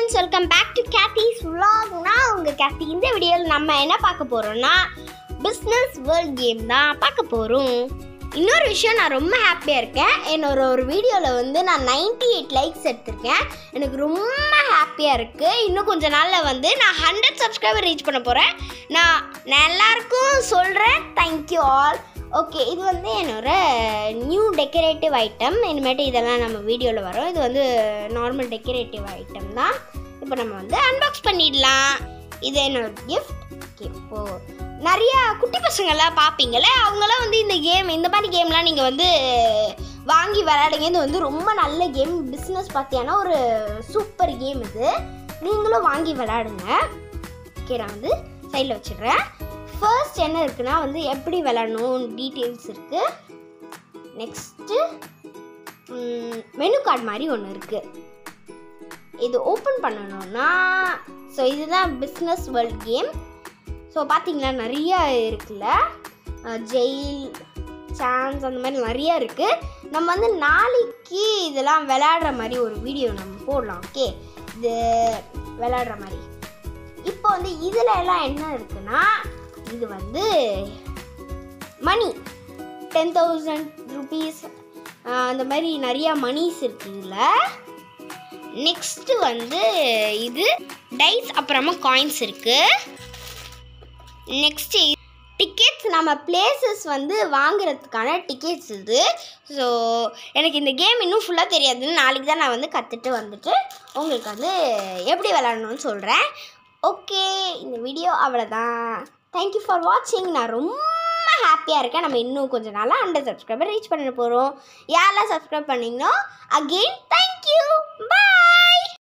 friends welcome back to Kathy's vlog நான் உங்கள் கேத்தி இந்த வீடியோவில் நம்ம என்ன பார்க்க போகிறோம்னா பிஸ்னஸ் வேர்ல்ட் கேம் தான் பார்க்க போகிறோம் இன்னொரு விஷயம் நான் ரொம்ப ஹாப்பியாக இருக்கேன் என்னோட ஒரு வீடியோவில் வந்து நான் 98 எயிட் லைக்ஸ் எடுத்திருக்கேன் எனக்கு ரொம்ப ஹாப்பியாக இருக்குது இன்னும் கொஞ்ச நாளில் வந்து நான் ஹண்ட்ரட் சப்ஸ்கிரைபர் ரீச் பண்ண போகிறேன் நான் நான் எல்லாருக்கும் சொல்கிறேன் தேங்க்யூ ஆல் ஓகே இது வந்து என்னோட நியூ டெக்கரேட்டிவ் ஐட்டம் இனிமேட்டு இதெல்லாம் நம்ம வீடியோவில் வரும் இது வந்து நார்மல் டெக்கரேட்டிவ் ஐட்டம் தான் இப்போ நம்ம வந்து அன்பாக்ஸ் பண்ணிடலாம் இது என்னோட கிஃப்ட் ஓகே இப்போது நிறையா குட்டி பசங்கள்லாம் பார்ப்பீங்கள்ல அவங்களாம் வந்து இந்த கேம் இந்த மாதிரி கேம்லாம் நீங்கள் வந்து வாங்கி விளையாடுங்க இது வந்து ரொம்ப நல்ல கேம் பிஸ்னஸ் பார்த்தியானா ஒரு சூப்பர் கேம் இது நீங்களும் வாங்கி விளையாடுங்க ஓகே நான் வந்து சைடில் வச்சிடுறேன் ஃபர்ஸ்ட் என்ன இருக்குன்னா வந்து எப்படி விளாடணும் டீட்டெயில்ஸ் இருக்குது நெக்ஸ்ட்டு மெனு கார்டு மாதிரி ஒன்று இருக்குது இது ஓப்பன் பண்ணணும்னா ஸோ இதுதான் பிஸ்னஸ் வேர்ல்ட் கேம் ஸோ பார்த்தீங்களா நிறைய இருக்குல்ல ஜெயில் சான்ஸ் அந்த மாதிரி நிறைய இருக்குது நம்ம வந்து நாளைக்கு இதெல்லாம் விளையாடுற மாதிரி ஒரு வீடியோ நம்ம போடலாம் ஓகே இது விளையாடுற மாதிரி இப்போ வந்து இதில் எல்லாம் என்ன இருக்குன்னா இது வந்து மணி டென் தௌசண்ட் ருபீஸ் அந்த மாதிரி நிறையா மணிஸ் இருக்குது இதில் நெக்ஸ்ட்டு வந்து இது டைஸ் அப்புறமா காயின்ஸ் இருக்குது நெக்ஸ்ட்டு டிக்கெட்ஸ் நம்ம பிளேசஸ் வந்து வாங்குறதுக்கான டிக்கெட்ஸ் இது ஸோ எனக்கு இந்த கேம் இன்னும் ஃபுல்லாக தெரியாதுன்னு நாளைக்கு தான் நான் வந்து கற்றுட்டு வந்துட்டு உங்களுக்கு வந்து எப்படி விளாடணும்னு சொல்கிறேன் ஓகே இந்த வீடியோ அவ்வளோதான் தேங்க்யூ ஃபார் வாட்சிங் நான் ரொம்ப ஹாப்பியாக இருக்கேன் நம்ம இன்னும் கொஞ்சம் நாளாக ஹண்ட்ரட் சப்ஸ்கிரைபர் ரீச் பண்ண போகிறோம் யாரெல்லாம் சப்ஸ்கிரைப் பண்ணிங்கன்னா அகெயின் தேங்க்யூ பாய்